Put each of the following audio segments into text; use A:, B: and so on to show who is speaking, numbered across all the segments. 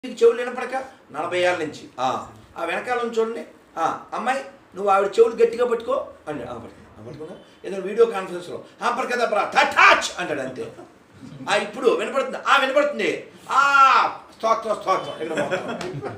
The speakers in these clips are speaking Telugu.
A: నీకు చెవులు వినపడక నలభై ఏళ్ళ నుంచి ఆ ఆ వెనకాల నుంచి చూడండి ఆ అమ్మాయి నువ్వు ఆవిడ చెవులు గట్టిగా పట్టుకో అండి ఆ పట్టుకో ఆ పట్టుకున్నా ఏదైనా వీడియో కాన్ఫరెన్స్లో ఆ పరకదా పరా టచ్ అంటాడు అంతే ఆ ఇప్పుడు వినపడుతుంది ఆ వినపడుతుంది ఆ స్తోత్రం స్తోత్రం ఇక్కడ మొత్తం.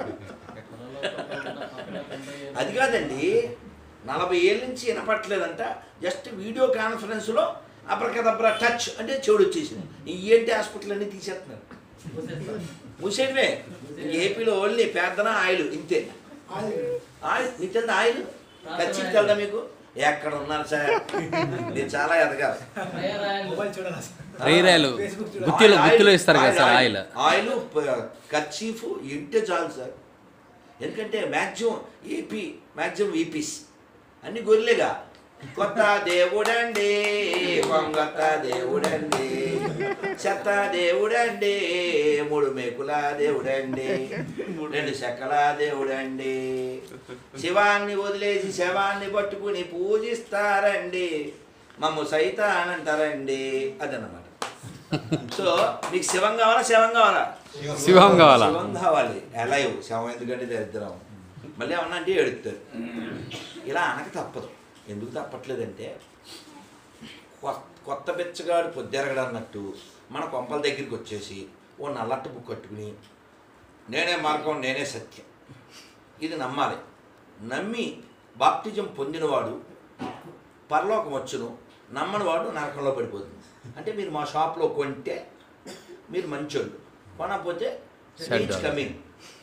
A: అది కాదండి నలభై ఏళ్ళ నుంచి వినపట్లేదంట జస్ట్ వీడియో కాన్ఫరెన్స్లో అబ్రకదబ్రా టచ్ అంటే చెవుడు వచ్చేసింది ఈ ఏంటి హాస్పిటల్ అన్నీ తీసేస్తున్నారు మూసేయడమే ఏపీలో ఓన్లీ పేదన ఆయిల్ ఇంతే ఆయిల్ మీకు తెలుదా ఆయిల్ ఖర్చు తెలుదా మీకు ఎక్కడ ఉన్నారు సార్ మీరు చాలా ఎదగాలి
B: రైరాయలు గుత్తిలో గుత్తిలో ఇస్తారు కదా సార్ ఆయిల్
A: ఆయిల్ కర్చీఫ్ ఇంటే చాలు సార్ ఎందుకంటే మ్యాక్సిమం ఏపీ మ్యాక్సిమం వీపీస్ అన్ని గొర్రెలేగా కొత్త దేవుడండి కొంగత దేవుడండి చెత్త దేవుడండి మూడు మేకుల దేవుడండి రెండు చెక్కల దేవుడండి శివాన్ని వదిలేసి శవాన్ని పట్టుకుని పూజిస్తారండి మమ్ము సైతాన్ అంటారండి అదన్నమాట సో మీకు శివం కావాలా శవం కావాలా
B: శివం కావాలా
A: శివం కావాలి ఎలైవ్ శవం ఎందుకంటే దరిద్రం మళ్ళీ ఏమన్నా అంటే ఎడుతారు ఇలా అనక తప్పదు ఎందుకు తప్పట్లేదంటే కొ- కొత్త బిచ్చగాడు పొద్దెరగడు అన్నట్టు మన కొంపల దగ్గరికి వచ్చేసి ఓ నల్లట్టు బుక్ కట్టుకుని నేనే మార్గం నేనే సత్యం ఇది నమ్మాలి నమ్మి బాప్టిజం పొందినవాడు పరలోకం వచ్చును నమ్మని వాడు నరకంలో పడిపోతుంది అంటే మీరు మా షాప్లో కొంటే మీరు మంచోళ్ళు కొనకపోతే
B: Shut
A: కమింగ్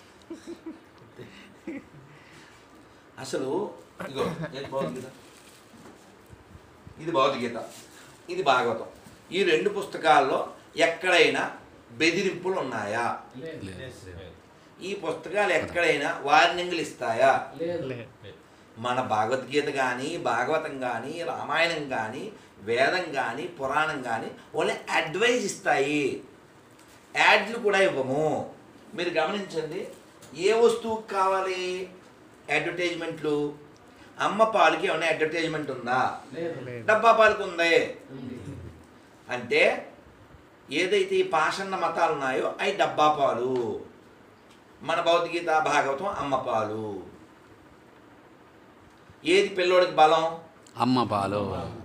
A: అసలు ఇగో ఏది భగవద్గీత ఇది భగవద్గీత ఇది భాగవతం ఈ రెండు పుస్తకాల్లో ఎక్కడైనా బెదిరింపులు ఉన్నాయా ఈ పుస్తకాలు ఎక్కడైనా వార్నింగ్లు ఇస్తాయా మన భగవద్గీత కానీ భాగవతం కానీ రామాయణం కానీ వేదం కానీ పురాణం కానీ ఓన్లీ అడ్వైజ్ ఇస్తాయి యాడ్లు కూడా ఇవ్వము మీరు గమనించండి ఏ వస్తువుకి కావాలి అడ్వర్టైజ్మెంట్లు అమ్మ పాలకి ఏమైనా అడ్వర్టైజ్మెంట్ ఉందా డబ్బా పాలకి ఉంది అంటే ఏదైతే ఈ పాషన్న మతాలు ఉన్నాయో అవి డబ్బా పాలు మన భౌతికగీత భాగవతం అమ్మ పాలు ఏది పిల్లోడికి బలం
B: అమ్మ పాలు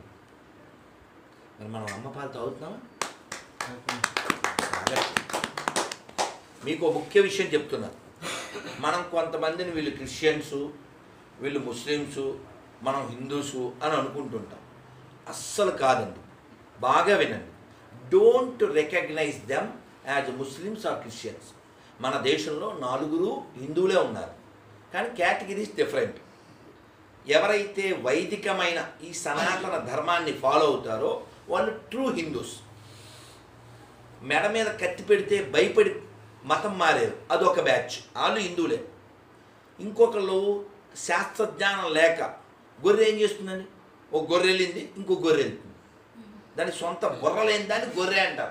A: మరి మనం అమ్మ పాలు తాగుతున్నామా తాగట్లేదు. మీకు ఒక ముఖ్య విషయం చెప్తున్నా మనం కొంతమందిని వీళ్ళు క్రిస్టియన్స్ వీళ్ళు ముస్లిమ్స్ మనం హిందూసు అని అనుకుంటుంటాం అస్సలు కాదండి బాగా వినండి don't recognize them as Muslims or Christians మన దేశంలో నాలుగురు హిందువులే ఉన్నారు కానీ కేటగిరీస్ డిఫరెంట్ ఎవరైతే వైదికమైన ఈ సనాతన ధర్మాన్ని ఫాలో అవుతారో వాళ్ళు ట్రూ హిందూస్ మెడ మీద కత్తి పెడితే భయపడి మతం మారారు అదొక బ్యాచ్ వాళ్ళు హిందువులే ఇంకొకళ్ళు శాస్త్రజ్ఞానం లేక గొర్రె ఏం చేస్తుందండి ఒక గొర్రె వెళ్ళింది ఇంకో గొర్రె వెళ్తుంది దాని సొంత బుర్ర లేని దాన్ని గొర్రె అంటారు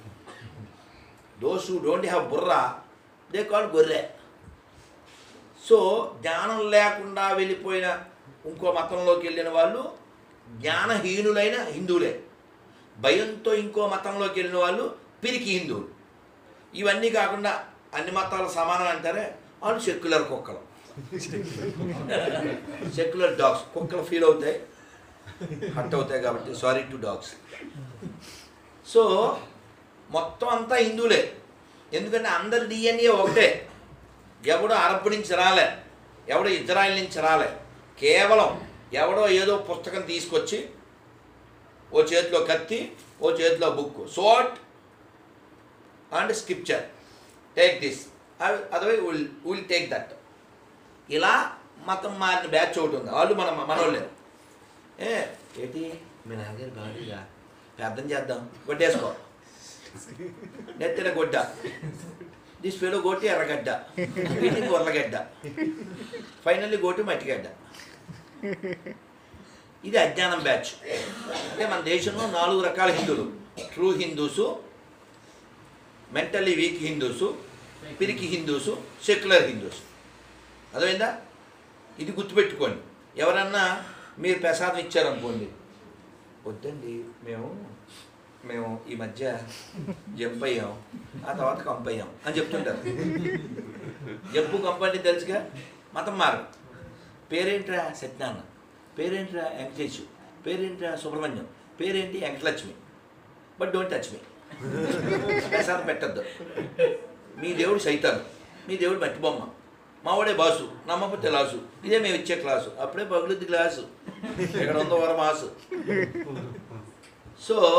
A: దోస్ హూ డోంట్ హ్యావ్ బుర్ర దే కాల్ గొర్రె సో జ్ఞానం లేకుండా వెళ్ళిపోయిన ఇంకో మతంలోకి వెళ్ళిన వాళ్ళు జ్ఞానహీనులైన హిందువులే భయంతో ఇంకో మతంలోకి వెళ్ళిన వాళ్ళు పిరికి హిందువులు ఇవన్నీ కాకుండా అన్ని మతాలు సమానం అంటారే వాళ్ళు సెక్యులర్ కుక్కలు సెక్యులర్ డాగ్స్ కుక్కలు ఫీల్ అవుతాయి హట్ అవుతాయి కాబట్టి సారీ టు డాగ్స్ సో మొత్తం అంతా హిందువులే ఎందుకంటే అందరి డిఎన్ఏ ఒకటే ఎవడో అరబ్ నుంచి రాలే ఎవడో ఇజ్రాయెల్ నుంచి రాలే కేవలం ఎవడో ఏదో పుస్తకం తీసుకొచ్చి ఓ చేతిలో కత్తి ఓ చేతిలో book sword and scripture take this అదవై విల్ విల్ టేక్ దట్ ఇలా మతం మారిన బ్యాచ్ ఒకటి ఉంది వాళ్ళు మన మనోళ్ళే ఏ ఏంటి మీ నాన్నగారు బాడీగా ప్రార్థన చేద్దాం కొట్టేసుకో నెత్తిన గొడ్డ దిస్ ఫెలో గోటి ఎర్రగడ్డ వీటికి ఉర్లగడ్డ ఫైనల్లీ గోటి మట్టిగడ్డ ఇది అజ్ఞానం బ్యాచ్ అంటే మన దేశంలో నాలుగు రకాల హిందువులు true Hindus mentally weak Hindus పిరికి హిందూసు సెక్యులర్ హిందూస్ అర్థమైందా ఇది గుర్తుపెట్టుకోండి ఎవరన్నా మీరు ప్రసాదం ఇచ్చారనుకోండి వద్దండి మేము మేము ఈ మధ్య జంప్ అయ్యాం ఆ తర్వాత కంప్ అయ్యాం అని చెప్తుంటారు జంపు కంప్ అంటే తెలుసుగా మతం మారు పేరేంట్రా సత్యనారాయణ పేరేంట్రా వెంకటేష్ పేరేంట్రా సుబ్రహ్మణ్యం పేరేంటి Venkatalakshmi but don't touch me ప్రసాదం పెట్టద్దు మీ దేవుడు సైతాను మీ దేవుడు మట్టి బొమ్మ మావాడే బాసు నమ్మకపోతే లాసు ఇదే మేము ఇచ్చే క్లాసు అప్పుడే పగులుద్ది క్లాసు ఇక్కడ ఉందో వర మాసు సో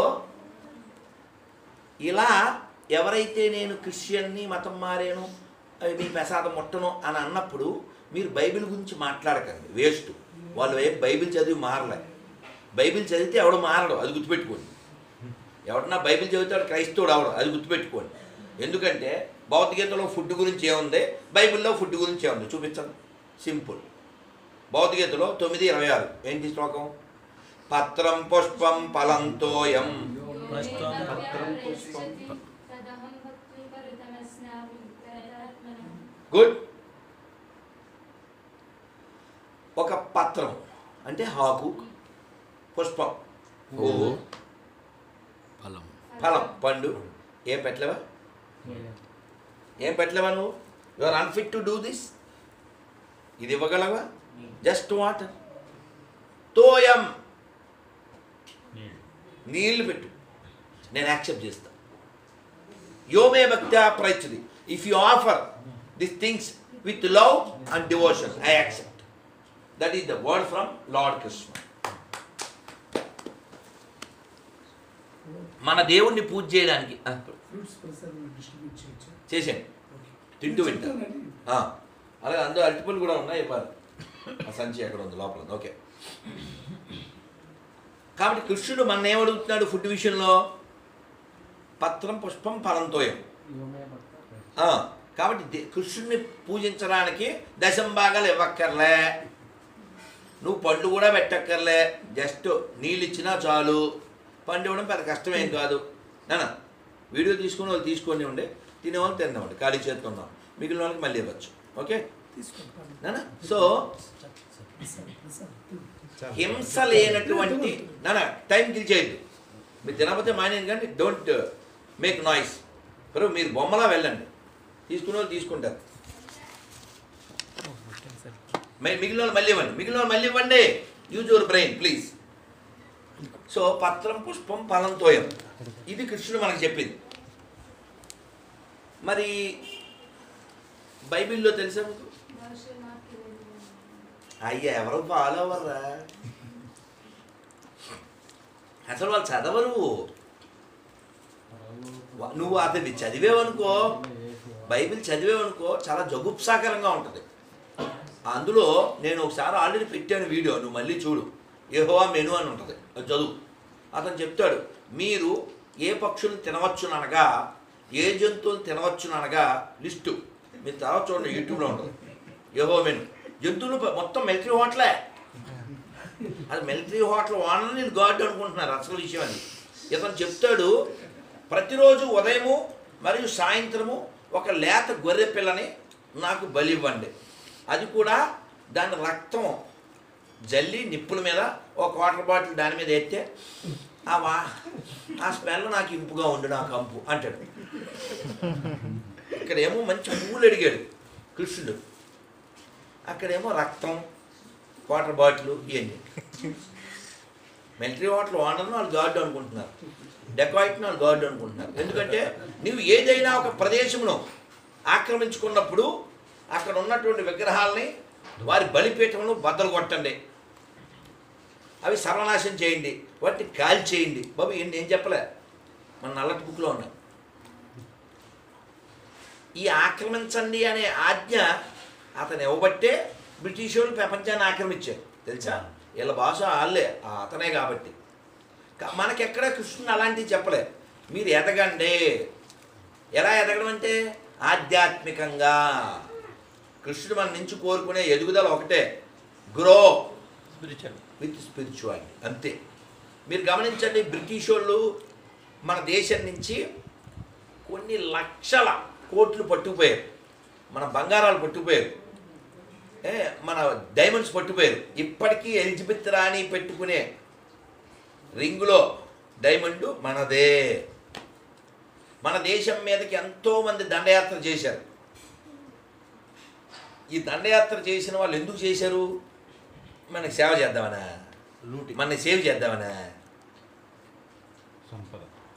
A: ఇలా ఎవరైతే నేను క్రిస్టియన్ని మతం మారాను అవి మీ ప్రసాదం ముట్టను అని అన్నప్పుడు మీరు బైబిల్ గురించి మాట్లాడకండి వేస్ట్ వాళ్ళు ఏం బైబిల్ చదివి మారలే బైబిల్ చదివితే ఎవడు మారడు అది గుర్తుపెట్టుకోండి ఎవడన్నా బైబిల్ చదివితే క్రైస్తవుడు అవడం అది గుర్తుపెట్టుకోండి ఎందుకంటే భౌతికతలో ఫుడ్ గురించి ఏముంది బైబిల్లో ఫుడ్ గురించి ఏముంది చూపించండి సింపుల్ భౌతికతలో తొమ్మిది ఇరవై ఆరు ఏంటి శ్లోకం పత్రం పుష్పం ఫలంతోయం
C: పత్రం
D: పత్రం
C: పుష్పం
D: తదహం భక్తి పరితమస్నామి ప్రయతాత్మనం
A: గుడ్ ఒక పత్రం అంటే హాకు పుష్పం పువ్వు
B: ఫలం
A: ఫలం పండు ఏం పెట్టలేవా ఏం పెట్టలేవా నువ్వు you are unfit to do this ఇది ఇవ్వగలవా జస్ట్ వాటర్ తోయం నీళ్లు పెట్టు నేను యాక్సెప్ట్ చేస్తా యోమే భక్త్యా ప్రయత్ది if you offer this things with love and devotion I accept that is the word from lord Krishna మన దేవుణ్ణి పూజ చేయడానికి ఆ,
C: ఫ్రూట్స్ ప్రసాదం డిస్ట్రిబ్యూట్ చేయొచ్చు
A: చేసేయండి తింటూ వింటా ఆ, అలాగే అందులో అరటిపళ్ళు కూడా ఉన్నాయి ఇవ్వాలి ఆ సంచి ఎక్కడ ఉంది లోపల ఉంది ఓకే కాబట్టి కృష్ణుడు మన ఏమడుగుతున్నాడు ఫుడ్ విషయంలో పత్రం పుష్పం ఫలంతోయం ఆ, కాబట్టి దే- కృష్ణుడిని పూజించడానికి దశం భాగాలు ఇవ్వక్కర్లే నువ్వు పండు కూడా పెట్టక్కర్లే జస్ట్ నీళ్ళు ఇచ్చినా చాలు పండు ఇవ్వడం పెద్ద కష్టమేం కాదు నానా వీడియో తీసుకుని వాళ్ళు తీసుకొని ఉండే తినేవాళ్ళు తిన్నామండి ఖాళీ చేతితో ఉన్నాం మిగిలిన వాళ్ళకి మళ్ళీ ఇవ్వచ్చు ఓకే
C: తీసుకోండి
A: నానా సో
C: ప్రసాదం ప్రసాదం
A: హింస లేనటువంటి నానా టైం కిల్ చేయద్దు మీరు తినకపోతే మానేది కానీ డోంట్ మేక్ నాయిస్ ఇప్పుడు మీరు బొమ్మలా వెళ్ళండి తీసుకునే వాళ్ళు తీసుకుంటారు మి- మిగిలిన వాళ్ళు మళ్ళీ ఇవ్వండి మిగిలిన వాళ్ళు మళ్ళీ ఇవ్వండి use your brain please so పత్రం పుష్పం ఫలం తోయం ఇది కృష్ణుడు మనకు చెప్పింది మరి బైబిల్లో తెలుసా మీకు
D: దర్శనార్థి
A: అయ్యా ఎవరు ఫాలో అవ్వరా అసలు వాళ్ళు చదవరు వా- నువ్వు అతన్ని చదివేవనుకో బైబిల్ చదివేవనుకో చాలా జగుప్సాకరంగా ఉంటుంది అందులో నేను ఒకసారి ఆల్రెడీ పెట్టాను వీడియో నువ్వు మళ్ళీ చూడు ఏహోవా మెను అని ఉంటుంది అది చదువు అతను చెప్తాడు మీరు ఏ పక్షులు తినవచ్చుననగా ఏ జంతువులు తినవచ్చుననగా లిస్టు మీరు తర్వాత చూడండి యూట్యూబ్లో ఉంటుంది ఏహో మెను జంతువులు ప- మొత్తం మిలిటరీ హోటలే అది మిలిటరీ హోటల్ ఓనర్ నేను గాడ్ అనుకుంటున్నారు అసలు విషయం అది ఇతను చెప్తాడు ప్రతిరోజు ఉదయము మరియు సాయంత్రము ఒక లేత గొర్రె పిల్లని నాకు బలి ఇవ్వండి అది కూడా దాని రక్తం జల్లి నిప్పుల మీద ఒక వాటర్ బాటిల్ దాని మీద ఎత్తే ఆ వా ఆ స్మెల్ నాకు ఇంపుగా ఉండు నా కంపు అంటాడు ఇక్కడేమో మంచి పువ్వులు అడిగాడు కృష్ణుడు అక్కడేమో రక్తం వాటర్ బాటిల్ ఇవన్నీ మిలిటరీ వాటర్ ఓనర్ను వాళ్ళు గార్డు అనుకుంటున్నారు డెకాయిట్ని వాళ్ళు గార్డు అనుకుంటున్నారు ఎందుకంటే నువ్వు ఏదైనా ఒక ప్రదేశంలో ఆక్రమించుకున్నప్పుడు అక్కడ ఉన్నటువంటి విగ్రహాలని వారి బలిపీఠంలో బద్దలు కొట్టండి అవి సర్వనాశం చేయండి వాటిని కాల్ చేయండి బాబు ఏంటి ఏం చెప్పలే మన నల్లటి బుక్లో ఉన్నాయి ఈ ఆక్రమించండి అనే ఆజ్ఞ అతను ఇవ్వబట్టే బ్రిటిష్ వాళ్ళు ప్రపంచాన్ని ఆక్రమించారు తెలుసా వీళ్ళ భాష వాళ్ళే ఆ అతనే కాబట్టి కా- మనకెక్కడ కృష్ణుడు అలాంటివి చెప్పలే మీరు ఎదగండి ఎలా ఎదగడం అంటే ఆధ్యాత్మికంగా కృష్ణుడు మన నుంచి కోరుకునే ఎదుగుదల ఒకటే గ్రో స్పిరిచువల్ విత్ స్పిరిచువాలిటీ అంతే మీరు గమనించండి బ్రిటిష్ వాళ్ళు మన దేశం నుంచి కొన్ని లక్షల కోట్లు పట్టుకుపోయారు మన బంగారాలు పట్టుకుపోయారు ఏ, మన డైమండ్స్ పట్టుకుపోయారు ఇప్పటికీ ఎలిజబెత్ రాణి పెట్టుకునే రింగులో డైమండ్ మనదే మన దేశం మీదకి ఎంతోమంది దండయాత్ర చేశారు ఈ దండయాత్ర చేసిన వాళ్ళు ఎందుకు చేశారు మనకి సేవ చేద్దామనా
B: లూటి
A: మనని సేవ్ చేద్దామనా
B: సంపద